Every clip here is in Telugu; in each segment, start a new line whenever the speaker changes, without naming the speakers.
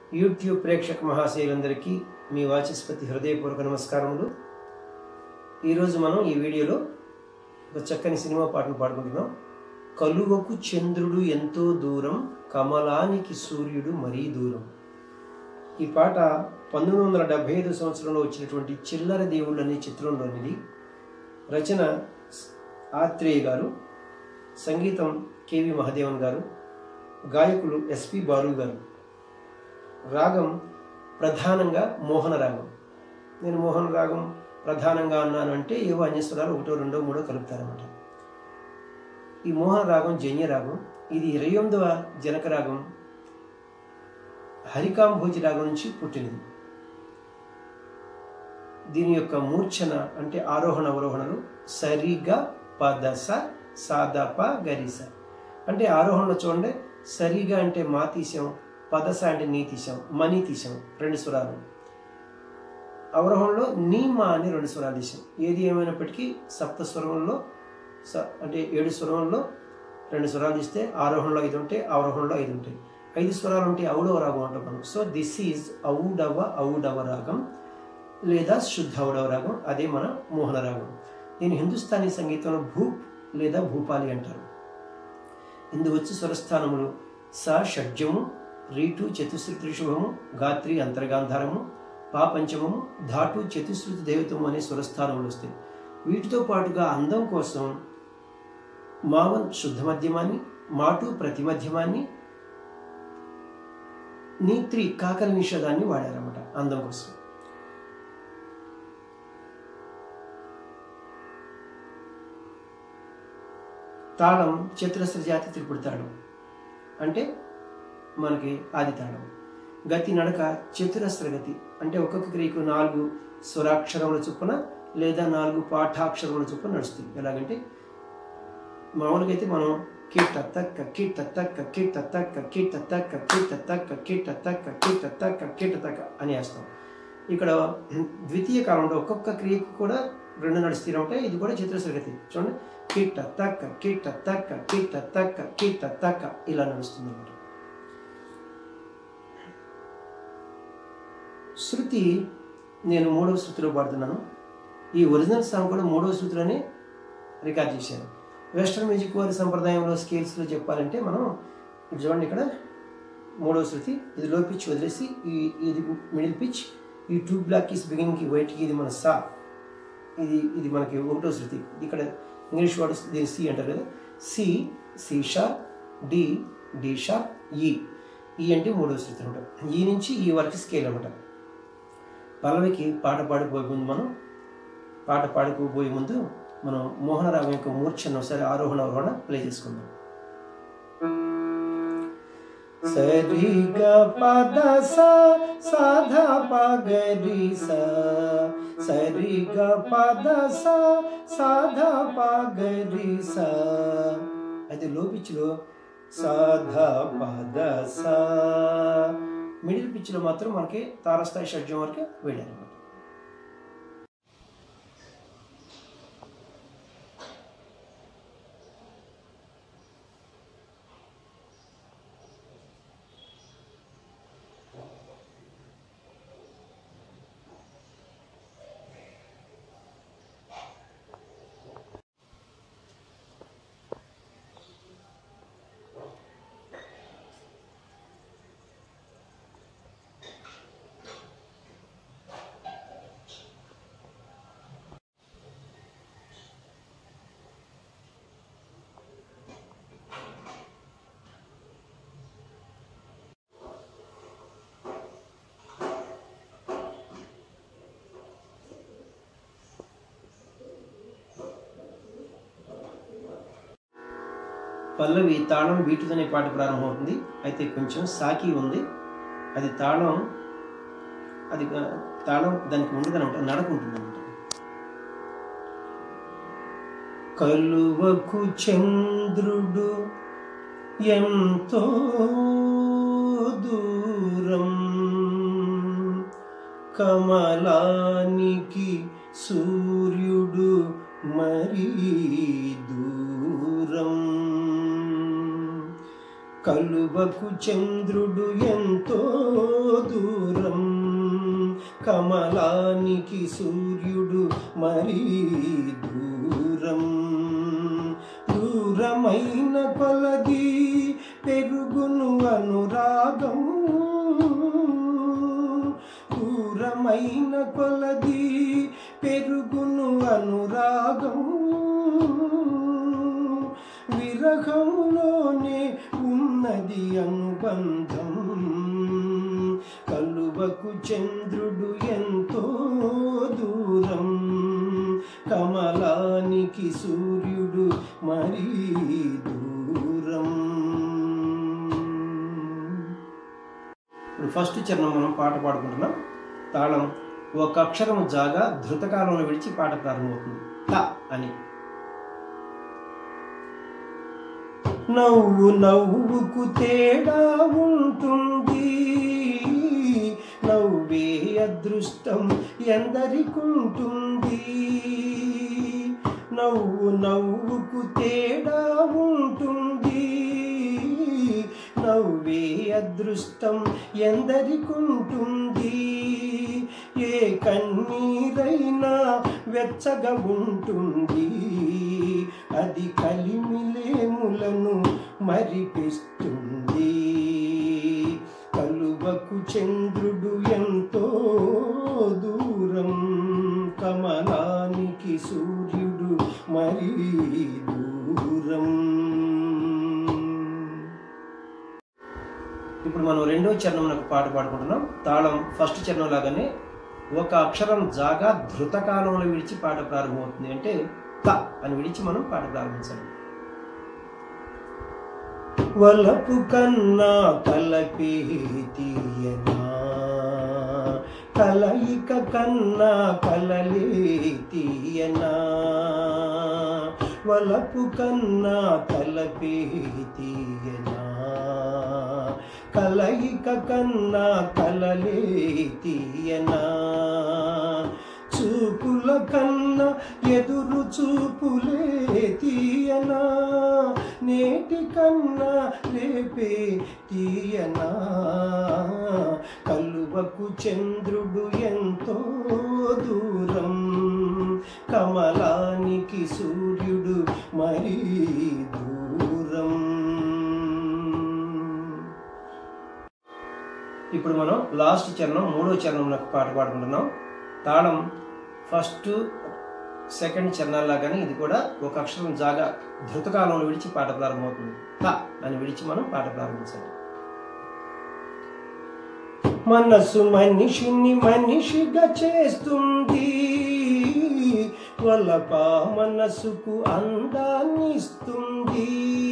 యూట్యూబ్ ప్రేక్షక మహాశయులందరికీ మీ వాచస్పతి హృదయపూర్వక నమస్కారములు ఈరోజు మనం ఈ వీడియోలో ఒక చక్కని సినిమా పాటను పాడుకుంటున్నాం కలువకు చంద్రుడు ఎంతో దూరం కమలానికి సూర్యుడు మరీ దూరం ఈ పాట పంతొమ్మిది వందల డెబ్బై ఐదు సంవత్సరంలో వచ్చినటువంటి చిల్లర దేవుళ్ళు అనే చిత్రంలోనిది రచన ఆత్రేయ గారు సంగీతం కేవి మహదేవన్ గారు గాయకులు ఎస్పి బాలు గారు రాగం ప్రధానంగా మోహన రాగం నేను మోహన రాగం ప్రధానంగా అన్నాను అంటే ఏవో అన్యస్వరాలు ఒకటో రెండో మూడో కలుపుతారన్నమాట ఈ మోహన రాగం జన్య రాగం ఇది ఇరవై ఎనిమిదవ జనక రాగం హరికాంభోజి రాగం నుంచి పుట్టినది దీని యొక్క మూర్ఛన అంటే ఆరోహణ అవరోహణలు సరిగా పదస సాదప గరిస అంటే ఆరోహణలో చూడండి సరిగా అంటే మా తీసాం పదస అంటే నీ తీసాం మనీ తీసాం రెండు స్వరాలు అవరోహణలో నీ మా అని రెండు స్వరాలు తీసాం ఏది ఏమైనప్పటికీ సప్త స్వరంలో స అంటే ఏడు స్వరంలో రెండు స్వరాలు తీస్తే ఆరోహణలో ఐదు ఉంటాయి అవరోహణలో ఐదు ఉంటాయి ఐదు స్వరాలు ఉంటే ఔడవ రాగం అంటాం మనం సో దిస్ ఈజ్ ఔడవ ఔడవ రాగం లేదా శుద్ధ ఔడవ రాగం అదే మన మోహన రాగం దీని హిందుస్థానీ సంగీతంలో భూప్ లేదా భూపాలి అంటారు ఇందు వచ్చి స్వరస్థానములు స షడ్జము రీటు చతుశ్రుతి శుభము గాత్రి అంతర్గాంధారము పా పంచమము ధాటు చతుశ్రుతి దేవతము అనే స్వరస్థానములు వస్తాయి వీటితో పాటుగా అందం కోసం మావన్ శుద్ధ మధ్యమాన్ని మాటు ప్రతి మధ్యమాన్ని నీత్రి కాకల నిషేధాన్ని వాడారన్నమాట అందం కోసం తాళం చతురస్ర జాతి త్రిపుడి తాళం అంటే మనకి ఆది తాళం గతి నడక చతురస్ర గతి అంటే ఒక్కొక్క క్రియకు నాలుగు స్వరాక్షరముల చొప్పున లేదా నాలుగు పాఠాక్షరముల చొప్పున నడుస్తుంది ఎలాగంటే మామూలుగా అయితే మనం కిట్ తక్క కిట్ తక్క కిట్ తక్క కిట్ తక్క కిట్ తక్క కిట్ తక్క కిట్ తక్క కిట్ తక్క అని వేస్తాం ఇక్కడ ద్వితీయ కాలంలో ఒక్కొక్క క్రియకు కూడా రెండు నడుస్తూనే ఉంటాయి ఇది కూడా చిత్రస్రగతి చూడండి కిట్ తక్క కిట్ తక్క కిట్ తక్క కిట్ తక్క ఇలా నడుస్తుంది అన్నమాట శృతి నేను మూడవ శృతిలో పాడుతున్నాను ఈ ఒరిజినల్ సాంగ్ కూడా మూడవ శృతిలోనే రికార్డ్ చేశాను వెస్ట్రన్ మ్యూజిక్ వారి సంప్రదాయంలో స్కేల్స్లో చెప్పాలంటే మనం ఇది చూడండి ఇక్కడ మూడవ శృతి ఇది లో పిచ్ వదిలేసి ఈ ఇది మిడిల్ పిచ్ ఈ టూ బ్లాక్ కీస్ బిగినింగ్కి వైట్కి ఇది మన సా ఇది ఇది మనకి ఒకటో శృతి ఇక్కడ ఇంగ్లీష్ వర్డ్ దీని సి అంటారు కదా C C sharp D D sharp E E అంటే మూడో శృతి అనమాట ఈ నుంచి ఈ వరకు స్కేల్ అనమాట పల్లవికి పాట పాడిపోయే ముందు మనం పాట పాడుకోబోయే ముందు మనం మోహన రాగం యొక్క మూర్ఛను ఒకసారి ఆరోహణ అవరోహణ ప్లే చేసుకుందాం సరిగ పద సాధ పగరి సరిగ పద సాధ పగరి అయితే లో పిచ్లో సాధ పద సా మిడిల్ పిచ్లో మాత్రం మనకి తారస్థాయి షడ్జం వరకు వెళ్ళారనమాట పల్లవి తాళం బీటుతోనే పాట ప్రారంభమవుతుంది అయితే కొంచెం సాకి ఉంది అది తాళం అది తాళం దానికి ఉండదు అనమాట నడకుంటుంది అనమాట కలువకు చంద్రుడు ఎంతో దూరం కమలానికి సూర్యుడు మరీ దూరం కలువకు చంద్రుడు ఎంతో కమలానికి సూర్యుడు మరీ దూరం దూరమైన కొలది పెరుగును అనురాగం దూరమైన కొలది పెరుగును అనురాగం విరహంలోనే ఉన్నది అనుబంధం కలువకు చంద్రుడు ఎంతో దూరం కమలానికి సూర్యుడు మరీ దూరం ఇప్పుడు ఫస్ట్ చరణం మనం పాట పాడుకుంటున్నాం తాళం ఒక అక్షరం జాగా ధృతకాలంలో విడిచి పాట ప్రారంభమవుతుంది త అని నవ్వు నవ్వుకు తేడా ఉంటుంది నవ్వే అదృష్టం ఎందరికుంటుంది నవ్వు నవ్వుకు తేడా ఉంటుంది నవ్వే అదృష్టం ఎందరికుంటుంది ఏ కన్నీరైనా వెచ్చగా ఉంటుంది అది కలిమిలేములను మరిపిస్తుంది కలువకు చంద్రుడు ఎంతో దూరం కమలానికి సూర్యుడు మరీ దూరం ఇప్పుడు మనం రెండో చరణం పాట పాడుకుంటున్నాం తాళం ఫస్ట్ చరణం లాగానే ఒక అక్షరం జాగా ధృతకాలంలో విడిచి పాట ప్రారంభమవుతుంది అంటే త అని విడిచి మనం పాట ప్రారంభించాలి వలపు కన్నా తలపే తీయనా కలయిక కన్నా కలలే తీయనా వలపు కన్నా తలపే తీయనా కలయిక కన్నా కలలే తీయనా చూపుల కన్నా ఎదురు చూపులే తీయనా నేటి కన్నా రేపే తీయనా కలువకు చంద్రుడు ఎంతో దూరం కమలానికి సూర్యుడు మరీ దూరం ఇప్పుడు మనం లాస్ట్ చరణం మూడో చరణంలో పాట పాడుకుంటున్నాం తాళం ఫస్ట్ సెకండ్ చరణాల్లాగానే ఇది కూడా ఒక అక్షరం జాగా ధృతకాలంలో విడిచి పాట ప్రారంభమవుతుంది త అని విడిచి మనం పాట ప్రారంభించాలి మనసు మనిషిని మనిషిగా చేస్తుంది వలప మనసుకు అందాన్ని ఇస్తుంది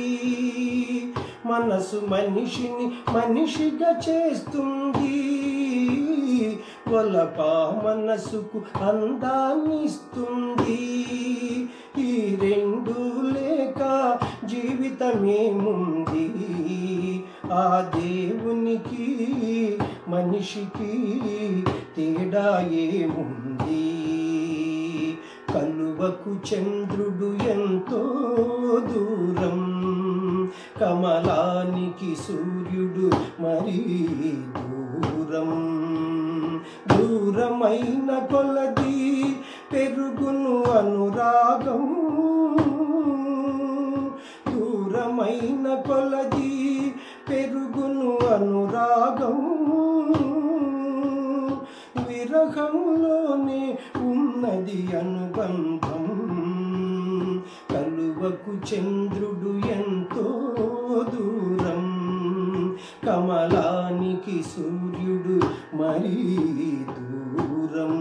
మనసు మనిషిని మనిషిగా చేస్తుంది వలప మనసుకు అందాన్ని ఇస్తుంది ఈ రెండు లేక జీవితమేముంది ఆ దేవునికి మనిషికి తేడా ఏముంది కలువకు చంద్రుడు ఎంతో దూరం కమలానికి సూర్యుడు మరీ దూరం దూరమైన కొలది పెరుగును అనురాగం దూరమైన కొలది పెరుగును అనురాగం విరహంలోనే ఉన్నది అనుబంధం కలువకు చంద్రుడు ఎంతో దూరం కమలానికి సూర్యుడు మరీ దూరం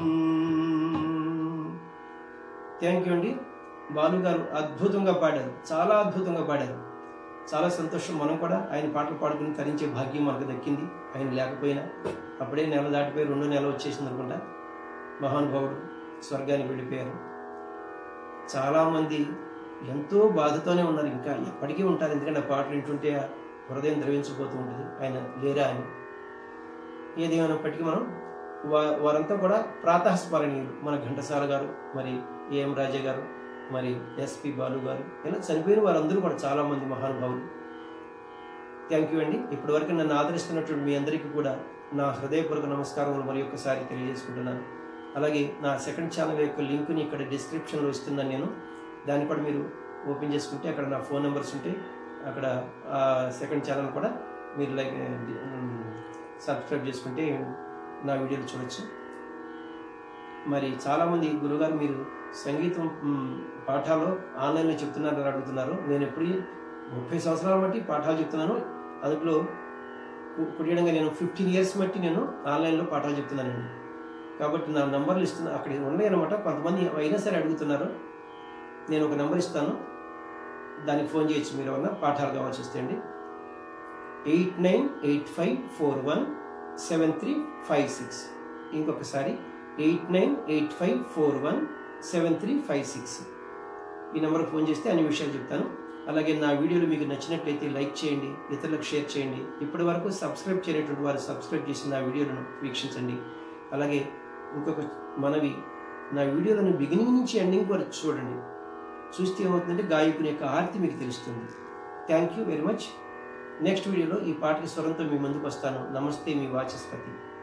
థ్యాంక్ యూ అండి బాలు గారు అద్భుతంగా పాడారు చాలా అద్భుతంగా పాడారు చాలా సంతోషం మనం కూడా ఆయన పాటలు పాడుకుని తరించే భాగ్యం మనకు దక్కింది ఆయన లేకపోయినా అప్పుడే నెల దాటిపోయి రెండు నెలలు వచ్చేసింది అనుకుంటా మహానుభావుడు స్వర్గానికి వెళ్ళిపోయారు చాలామంది ఎంతో బాధతోనే ఉన్నారు ఇంకా ఎప్పటికీ ఉంటారు ఎందుకంటే ఆ పాటలు వింటుంటే హృదయం ద్రవించిపోతూ ఉంటుంది ఆయన లేరా అని ఏదేమైనప్పటికీ మనం వా- వారంతా కూడా ప్రాతస్మరణీయులు మన ఘంటసాల గారు మరి ఏఎం రాజా గారు మరి ఎస్పి బాలు గారు ఇలా చనిపోయిన వారందరూ కూడా చాలా మంది మహానుభావులు థ్యాంక్ యూ అండి ఇప్పటి వరకు నన్ను ఆదరిస్తున్నటువంటి మీ అందరికీ కూడా నా హృదయపూర్వక నమస్కారములు మరి ఒక్కసారి తెలియజేసుకుంటున్నాను అలాగే నా సెకండ్ ఛానల్ యొక్క లింక్ని ఇక్కడ డిస్క్రిప్షన్లో ఇస్తున్నాను నేను దాన్ని కూడా మీరు ఓపెన్ చేసుకుంటే అక్కడ నా ఫోన్ నెంబర్స్ ఉంటాయి అక్కడ ఆ సెకండ్ ఛానల్ కూడా మీరు లైక్ సబ్స్క్రైబ్ చేసుకుంటే నా వీడియోలు చూడొచ్చు మరి చాలామంది గురుగారు మీరు సంగీతం మ్, పాఠాలు ఆన్లైన్లో చెప్తున్నారని అడుగుతున్నారు నేను ఎప్పుడు ముప్పై సంవత్సరాల బట్టి పాఠాలు చెప్తున్నాను అందులో కు- కుడియడంగా నేను ఫిఫ్టీన్ ఇయర్స్ బట్టి నేను ఆన్లైన్లో పాఠాలు చెప్తున్నానండి కాబట్టి నా నంబర్లు ఇస్తున్నా అక్కడ ఉన్నాయి అనమాట కొంతమంది అయినా సరే అడుగుతున్నారు నేను ఒక నెంబర్ ఇస్తాను దానికి ఫోన్ చేయొచ్చు మీరు ఏమన్నా పాఠాలు కావాల్సి వస్తే అండి eight nine eight five four one seven three five six ఇంకొకసారి eight nine eight five four one seven three five six ఈ నెంబర్కి ఫోన్ చేస్తే అన్ని విషయాలు చెప్తాను అలాగే నా వీడియోలు మీకు నచ్చినట్లయితే లైక్ చేయండి ఇతరులకు షేర్ చేయండి ఇప్పటి వరకు సబ్స్క్రైబ్ చేయనటువంటి వారు సబ్స్క్రైబ్ చేసి నా వీడియోలను వీక్షించండి అలాగే ఇంకొక మనవి నా వీడియోలను బిగినింగ్ నుంచి ఎండింగ్ వరకు చూడండి చూస్తే ఏమవుతుందంటే గాయకుని యొక్క ఆర్తి మీకు తెలుస్తుంది thank you very much next వీడియోలో ఈ పాటకి స్వరంతో మీ ముందుకు వస్తాను నమస్తే మీ వాచస్పతి